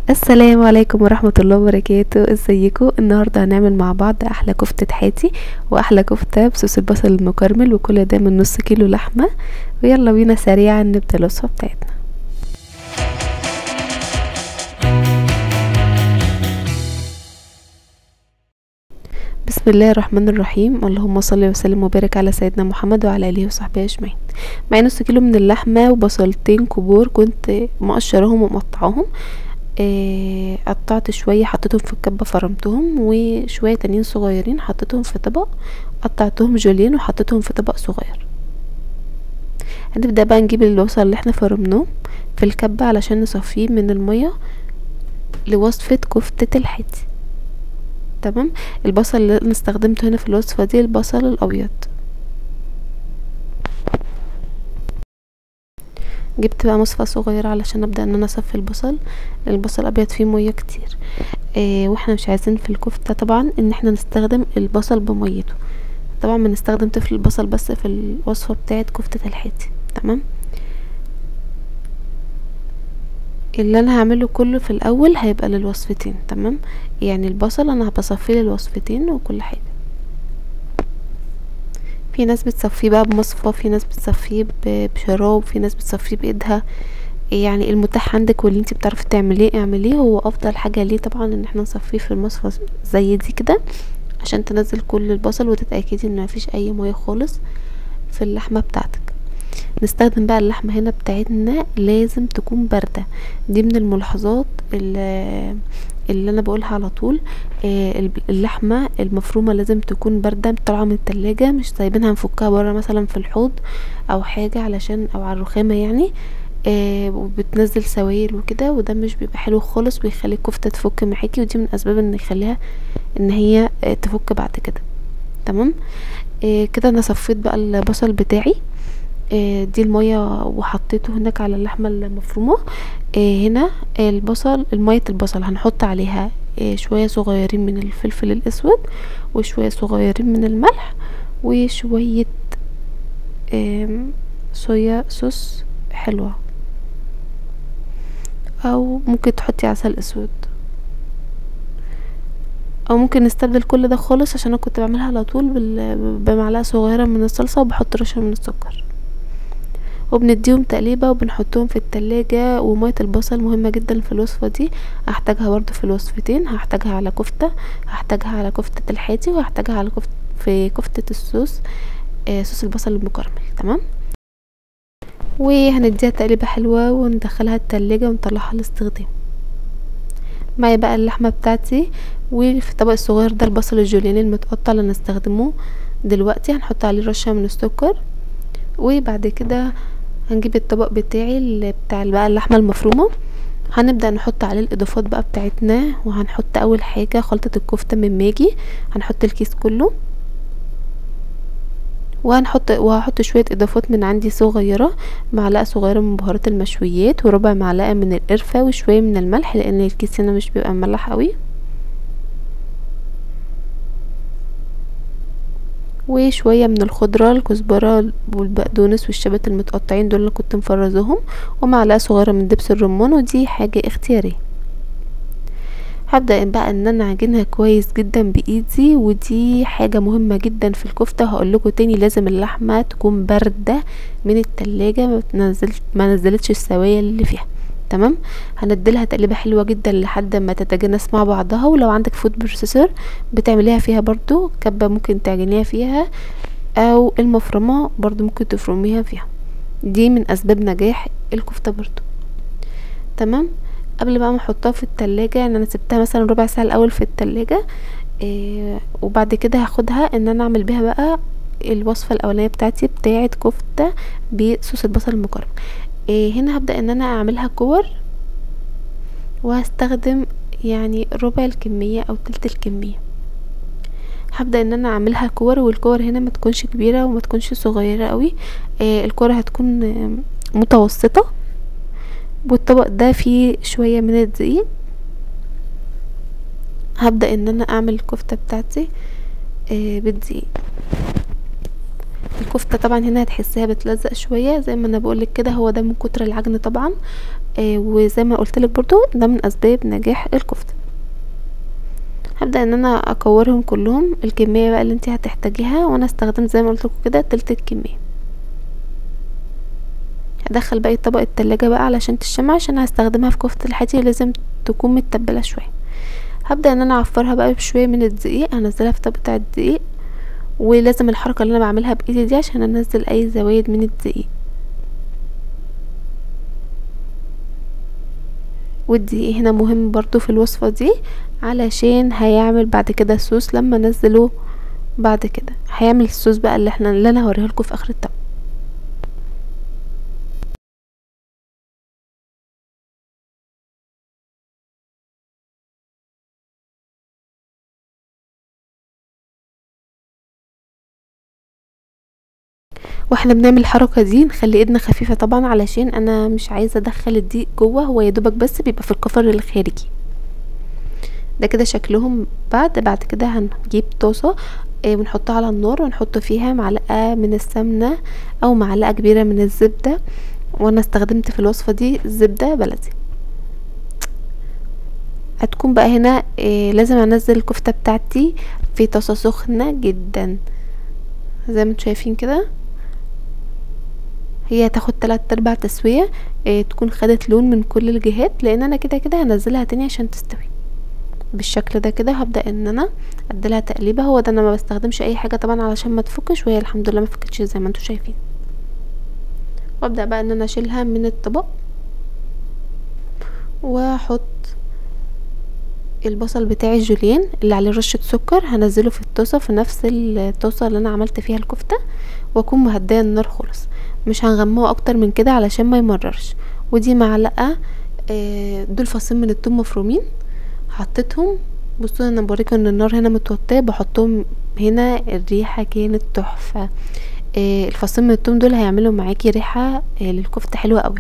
السلام عليكم ورحمة الله وبركاته ازيكم النهاردة هنعمل مع بعض احلى كفتة حياتي واحلى كفتة بصوص البصل المكرمل وكل ده من نص كيلو لحمة ويلا بينا سريعا نبدأ الوصفة بتاعتنا بسم الله الرحمن الرحيم اللهم صل وسلم وبارك على سيدنا محمد وعلى اله وصحبه اجمعين معايا نص كيلو من اللحمه وبصلتين كبار كنت مقشراهم ومقطعاهم آه قطعت شويه حطيتهم في الكبه فرمتهم وشويه تانيين صغيرين حطيتهم في طبق قطعتهم جوليان وحطيتهم في طبق صغير هنبدا بقى نجيب البصل اللي احنا فرمناه في الكبه علشان نصفيه من الميه لوصفه كفته الحتي تمام البصل اللي انا استخدمته هنا في الوصفه دي البصل الابيض جبت بقى مصفى صغيره علشان ابدا ان انا اصفي البصل البصل الابيض فيه ميه كتير آه واحنا مش عايزين في الكفته طبعا ان احنا نستخدم البصل بميته طبعا بنستخدم طفل البصل بس في الوصفه بتاعه كفته الحاتي تمام اللي انا هعمله كله في الاول هيبقى للوصفتين تمام يعني البصل انا بصفيه للوصفتين وكل حاجه في ناس بتصفيه بقى بمصفى في ناس بتصفيه بشراب في ناس بتصفيه بايدها يعني المتاح عندك واللي انت بتعرفي تعمليه اعمليه هو افضل حاجه ليه طبعا ان احنا نصفيه في المصفى زي دي كده عشان تنزل كل البصل وتتاكدي ان مفيش اي ميه خالص في اللحمه بتاعتك نستخدم بقى اللحمة هنا بتاعتنا لازم تكون باردة دي من الملاحظات اللي, اللي انا بقولها على طول آه اللحمة المفرومة لازم تكون باردة طالعة من التلاجة مش سايبينها نفكها برا مثلا في الحوض او حاجة علشان او على الرخامة يعني آه وبتنزل سوائل وكده وده مش بيبقى حلو خالص ويخلي الكفتة تفك معاكي ودي من اسباب ان يخليها ان هي آه تفك بعد كده تمام آه كده انا صفيت بقى البصل بتاعي دي المية وحطيته هناك على اللحمة المفرومة هنا البصل المية البصل هنحط عليها شوية صغيرين من الفلفل الاسود وشوية صغيرين من الملح وشوية صويا صوص حلوة او ممكن تحطي عسل اسود او ممكن نستبدل كل ده خالص عشان انا كنت بعملها على طول بمعلقه صغيره من الصلصه وبحط رشه من السكر وبنديهم تقليبه وبنحطهم في التلاجة ومية البصل مهمة جدا في الوصفة دي هحتاجها برضو في الوصفتين هحتاجها على كفتة هحتاجها على كفتة الحاتي وهحتاجها على كفتة في كفتة الصوص آه صوص البصل المكرمل تمام وهنديها تقليبة حلوة وندخلها التلاجة ونطلعها للاستخدام معايا بقى اللحمة بتاعتي وفي الطبق الصغير ده البصل الجوليان المتقطع اللي هنستخدمه دلوقتي هنحط عليه رشة من السكر وبعد كده هنجيب الطبق بتاعي اللي بتاع بقى اللحمه المفرومه هنبدا نحط عليه الاضافات بقى بتاعتنا وهنحط اول حاجه خلطه الكفته من ماجي هنحط الكيس كله وهنحط وهحط شويه اضافات من عندي صغيره معلقه صغيره من بهارات المشويات وربع معلقه من القرفه وشويه من الملح لان الكيس هنا مش بيبقى مملح قوي وشويه من الخضره الكزبره والبقدونس والشبت المتقطعين دول اللي كنت مفرزهم ومعلقه صغيره من دبس الرمان ودي حاجه اختياريه هبدا بقى ان انا اعجنها كويس جدا بايدي ودي حاجه مهمه جدا في الكفته هقول لكم تاني لازم اللحمه تكون بارده من التلاجة ما تنزلش ما نزلتش السوائل اللي فيها تمام هنديلها تقليبه حلوه جدا لحد ما تتجانس مع بعضها ولو عندك فود بروسيسور بتعمليها فيها برضو كبه ممكن تعجنيها فيها او المفرمه برضو ممكن تفرميها فيها دي من اسباب نجاح الكفته برضو تمام قبل بقى ما احطها في التلاجة يعني انا سبتها مثلا ربع ساعه الاول في التلاجة إيه وبعد كده هاخدها ان انا اعمل بيها بقى الوصفه الاولانيه بتاعتي بتاعه كفته بصوص البصل المكرمل إيه هنا هبدأ ان انا اعملها كور وهستخدم يعني ربع الكمية او تلت الكمية هبدأ ان انا اعملها كور والكور هنا ما تكونش كبيرة وما تكونش صغيرة قوي إيه الكور هتكون متوسطة والطبق ده فيه شوية من الدقيق هبدأ ان انا اعمل الكفتة بتاعتي إيه بالدقيق الكفته طبعا هنا هتحسيها بتلزق شويه زي ما انا بقولك كده هو ده من كتر العجن طبعا آه وزي ما قلت لك برضو ده من اسباب نجاح الكفته هبدا ان انا اكورهم كلهم الكميه بقى اللي انت هتحتاجيها وانا استخدمت زي ما قلت لكم كده تلت الكميه هدخل باقي طبق التلاجة بقى علشان تشمع عشان هستخدمها في كفتة الحاتي لازم تكون متبلة شوية هبدأ ان انا اعفرها بقى بشوية من الدقيق هنزلها في طبق بتاع الدقيق ولازم الحركة اللي انا بعملها بايدي دي عشان انزل اي زوايد من الدقيق والدقيق هنا مهم برضو في الوصفة دي علشان هيعمل بعد كده الصوص لما انزله بعد كده هيعمل الصوص بقى اللي احنا اللي انا هوريه لكم في اخر الطبق واحنا بنعمل الحركه دي نخلي ايدنا خفيفه طبعا علشان انا مش عايزه ادخل الدقيق جوه هو يدوبك بس بيبقى في الكفر الخارجي ده كده شكلهم بعد بعد كده هنجيب طاسه آه ونحطها على النار ونحط فيها معلقه من السمنه او معلقه كبيره من الزبده وانا استخدمت في الوصفه دي زبده بلدي هتكون بقى هنا آه لازم انزل الكفته بتاعتي في طاسه سخنه جدا زي ما انتم شايفين كده هي هتاخد تلات ارباع تسوية اه تكون خدت لون من كل الجهات لان انا كده كده هنزلها تاني عشان تستوي بالشكل ده كده هبدأ ان انا اديلها تقليبة هو ده انا ما بستخدمش اي حاجة طبعا علشان ما تفكش وهي الحمد لله ما فكتش زي ما انتم شايفين وابدأ بقى ان انا اشيلها من الطبق واحط البصل بتاعي الجوليان اللي عليه رشة سكر هنزله في الطاسة في نفس الطاسة اللي انا عملت فيها الكفتة واكون مهديه النار خالص مش هنغمقه اكتر من كده علشان ما يمررش ودي معلقه آه دول فصين من التوم مفرومين حطيتهم بصوا انا بوريكم ان النار هنا متوطيه بحطهم هنا الريحه كانت تحفه آه الفصين من التوم دول هيعملوا معاكي ريحه آه للكفته حلوه قوي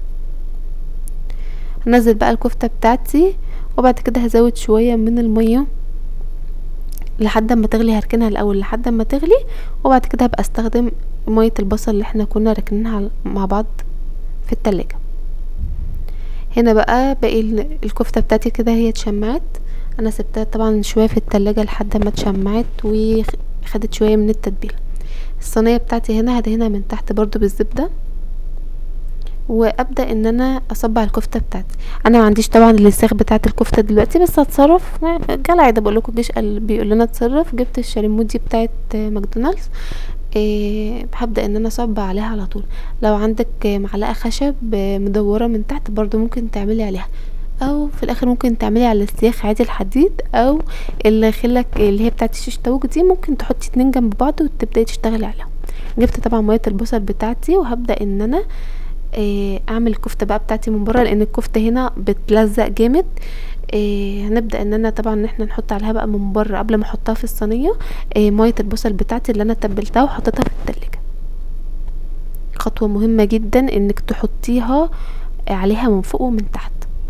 هنزل بقى الكفته بتاعتي وبعد كده هزود شويه من الميه لحد ما تغلي هركنها الاول لحد ما تغلي وبعد كده هبقى استخدم ميه البصل اللي احنا كنا راكنينها مع بعض في التلاجة هنا بقى باقي الكفته بتاعتي كده هي اتشمعت انا سبتها طبعا شويه في التلاجة لحد ما اتشمعت وخدت شويه من التتبيله الصينيه بتاعتي هنا هدهنها من تحت برضو بالزبده وابدا ان انا اصبع الكفته بتاعتي انا ما عنديش طبعا اللساخ بتاعه الكفته دلوقتي بس هتصرف كالعاده بقول لكم الجيش بيقول لنا اتصرف جبت الشريموت دي بتاعه ماكدونالدز إيه هبدا ان انا اصب عليها على طول لو عندك معلقه خشب مدوره من تحت برضو ممكن تعملي عليها او في الاخر ممكن تعملي على السياخ عادي الحديد او اللي خلك اللي هي بتاعه الشيش طاووق دي ممكن تحطي اتنين جنب بعض وتبداي تشتغلي عليها جبت طبعا ميه البصل بتاعتي وهبدا ان انا اعمل الكفته بقى بتاعتي من بره لان الكفته هنا بتلزق جامد إيه هنبدا ان انا طبعا ان احنا نحط عليها بقى من بره قبل ما احطها في الصينيه إيه ميه البصل بتاعتي اللي انا تبلتها وحطيتها في التلاجة خطوه مهمه جدا انك تحطيها عليها من فوق ومن تحت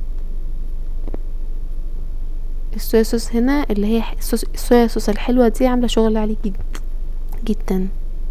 الصويا صوص هنا اللي هي الصويا صوص الحلوه دي عامله شغل عليه جدا جدا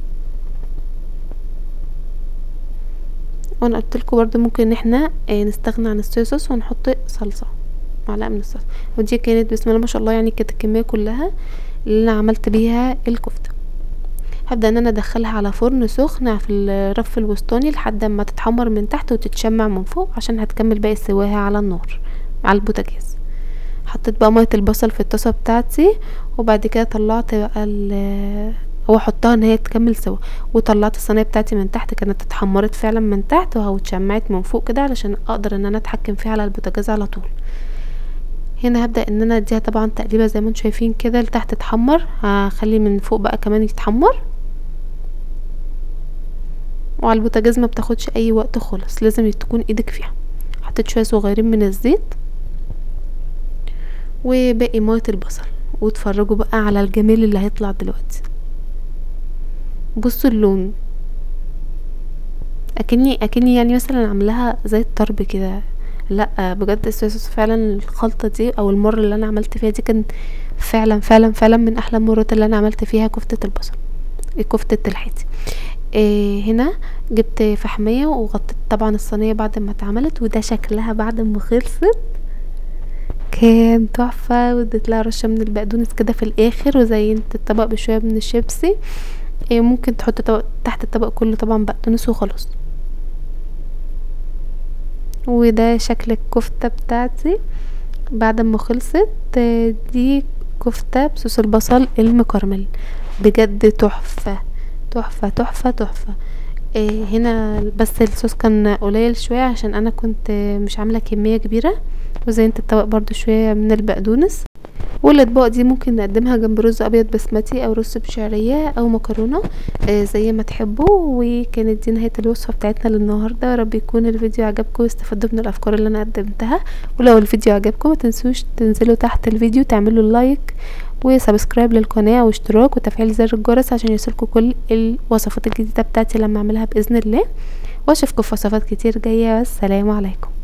وانا قلت لكم برده ممكن ان احنا نستغنى عن الصويا صوص ونحط صلصه معلقه من الصلصه ودي كانت بسم الله ما شاء الله يعني كانت الكميه كلها اللي انا عملت بيها الكفته هبدا ان انا ادخلها على فرن سخن في الرف الوسطاني لحد ما تتحمر من تحت وتتشمع من فوق عشان هتكمل باقي سواها على النار على البوتاجاز حطيت بقى ميه البصل في الطاسه بتاعتي وبعد كده طلعت بقى هو حطها ان هي تكمل سوا وطلعت الصينيه بتاعتي من تحت كانت اتحمرت فعلا من تحت وهو اتشمعت من فوق كده علشان اقدر ان انا اتحكم فيها على البوتاجاز على طول هنا هبدا ان انا اديها طبعا تقليبه زي ما انتم شايفين كده لتحت تتحمر هخلي من فوق بقى كمان يتحمر وعلى البوتاجاز ما بتاخدش اي وقت خالص لازم تكون ايدك فيها حطيت شويه صغيرين من الزيت وباقي ميه البصل واتفرجوا بقى على الجمال اللي هيطلع دلوقتي بصوا اللون اكني اكني يعني مثلا عاملاها زي الطرب كده لا بجد الصوص فعلا الخلطه دي او المره اللي انا عملت فيها دي كان فعلا فعلا فعلا من احلى المرات اللي انا عملت فيها كفته البصل كفته الحيتي آه هنا جبت فحمية وغطيت طبعا الصينية بعد ما اتعملت وده شكلها بعد ما خلصت كان تحفة واديت لها رشة من البقدونس كده في الاخر وزينت الطبق بشوية من الشيبسي آه ممكن تحط طبق تحت الطبق كله طبعا بقدونس وخلاص وده شكل الكفتة بتاعتي بعد ما خلصت آه دي كفتة بصوص البصل المكرمل بجد تحفة تحفة تحفة تحفة إيه هنا بس الصوص كان قليل شوية عشان انا كنت مش عاملة كمية كبيرة وزينت الطبق برضو شوية من البقدونس والاطباق دي ممكن نقدمها جنب رز ابيض بسمتي او رز بشعرية او مكرونة آه زي ما تحبوا وكانت دي نهاية الوصفة بتاعتنا للنهاردة يا رب يكون الفيديو عجبكم واستفدوا من الافكار اللي انا قدمتها ولو الفيديو عجبكم متنسوش تنزلوا تحت الفيديو تعملوا لايك وسبسكرايب للقناة واشتراك وتفعيل زر الجرس عشان يوصلكوا كل الوصفات الجديدة بتاعتي لما اعملها باذن الله واشوفكم في وصفات كتير جاية والسلام عليكم